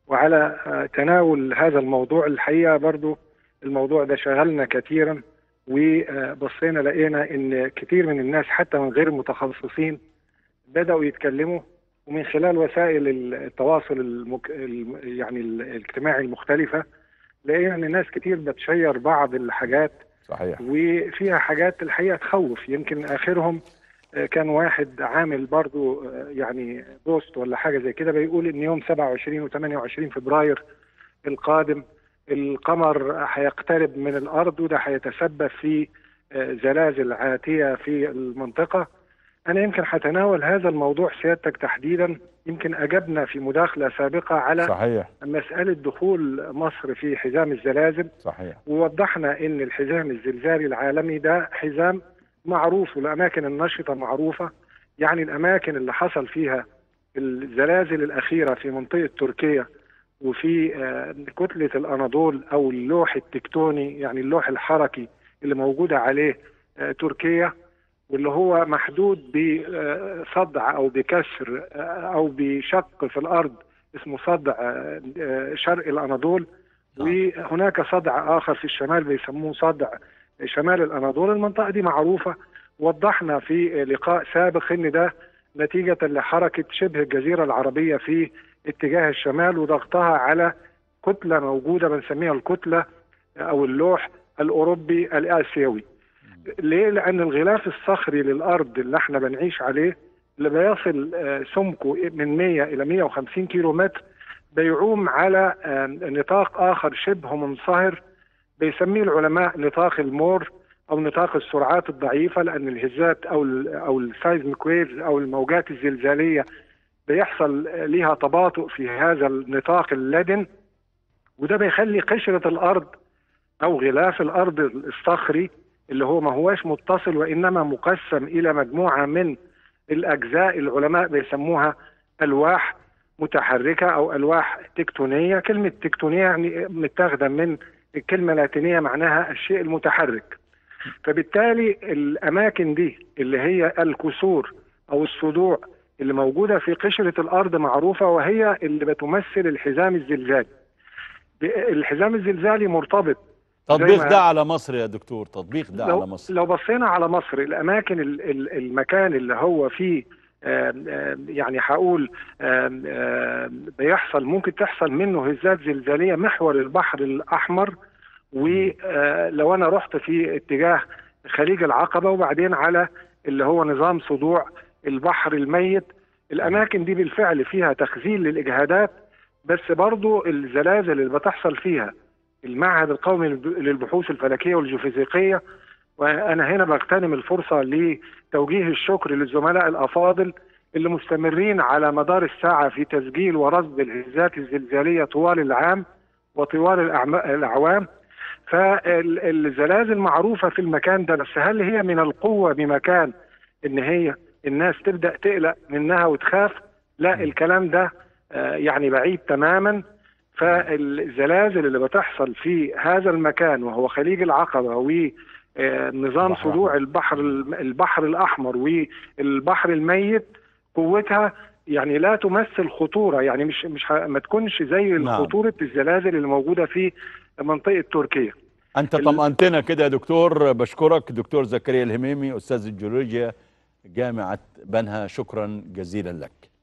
وعلى آه، تناول هذا الموضوع الحقيقه برضو الموضوع ده شغلنا كثيرا وبصينا لقينا ان كثير من الناس حتى من غير المتخصصين بداوا يتكلموا ومن خلال وسائل التواصل المك... الم- يعني الاجتماعي المختلفه لقينا ان الناس كتير بتشير بعض الحاجات صحيح وفيها حاجات الحقيقه تخوف يمكن اخرهم آه، كان واحد عامل برضو آه، يعني بوست ولا حاجه زي كده بيقول ان يوم 27 و28 فبراير القادم القمر هيقترب من الارض وده هيتسبب في آه، زلازل عاتيه في المنطقه انا يمكن هتناول هذا الموضوع سيادتك تحديدا يمكن اجبنا في مداخله سابقه على صحيح مساله دخول مصر في حزام الزلازل صحيح ووضحنا ان الحزام الزلزالي العالمي ده حزام معروف والاماكن النشطه معروفه يعني الاماكن اللي حصل فيها الزلازل الاخيره في منطقه تركيا وفي آه، كتله الاناضول او اللوح التكتوني يعني اللوح الحركي اللي موجوده عليه آه، تركيا واللي هو محدود بصدع او بكسر آه، او بشق في الارض اسمه صدع آه، آه، شرق الاناضول وهناك صدع اخر في الشمال بيسموه صدع شمال الاناضول المنطقه دي معروفه وضحنا في لقاء سابق ان ده نتيجه لحركه شبه الجزيره العربيه في اتجاه الشمال وضغطها على كتله موجوده بنسميها الكتله او اللوح الاوروبي الاسيوي. ليه؟ لان الغلاف الصخري للارض اللي احنا بنعيش عليه اللي بيصل آه، سمكه من 100 الى 150 كيلو متر بيعوم على آه، نطاق اخر شبه منصهر بيسميه العلماء نطاق المور او نطاق السرعات الضعيفه لان الهزات او ال او السايزميك ويفز او الموجات الزلزاليه بيحصل ليها تباطؤ في هذا النطاق اللدن وده بيخلي قشره الارض او غلاف الارض الصخري اللي هو ما هواش متصل وانما مقسم الى مجموعه من الاجزاء العلماء بيسموها الواح متحركه او الواح تكتونيه كلمه تكتونيه يعني متاخده من الكلمه اللاتينيه معناها الشيء المتحرك فبالتالي الاماكن دي اللي هي الكسور او الصدوع اللي موجوده في قشره الارض معروفه وهي اللي بتمثل الحزام الزلزالي الحزام الزلزالي مرتبط تطبيق ما- ده على مصر يا دكتور تطبيق ده على لو, مصر لو بصينا على مصر الاماكن ال- ال- المكان اللي هو فيه آم، آم، يعني هقول آم، آم، بيحصل ممكن تحصل منه هزات زلزاليه محور البحر الاحمر ولو انا رحت في اتجاه خليج العقبه وبعدين على اللي هو نظام صدوع البحر الميت الاماكن دي بالفعل فيها تخزين للاجهادات بس برضو الزلازل اللي بتحصل فيها المعهد القومي للبحوث الفلكيه والجيوفيزيقيه وانا هنا بغتنم الفرصه لتوجيه الشكر للزملاء الافاضل اللي مستمرين على مدار الساعه في تسجيل ورصد الهزات الزلزاليه طوال العام وطوال الأعم- الاعوام فالزلازل معروفه في المكان ده بس هل هي من القوه بمكان ان هي الناس تبدا تقلق منها وتخاف لا الكلام ده آه، يعني بعيد تماما فالزلازل اللي بتحصل في هذا المكان وهو خليج العقبه ونظام البحر صدوع البحر البحر الاحمر والبحر الميت قوتها يعني لا تمثل خطوره يعني مش مش ه- ما تكونش زي نعم. خطوره الزلازل اللي موجوده في منطقه تركيا انت ال- طمأنتنا كده يا دكتور بشكرك دكتور زكريا الهميمي استاذ الجيولوجيا جامعة بنها شكرا جزيلا لك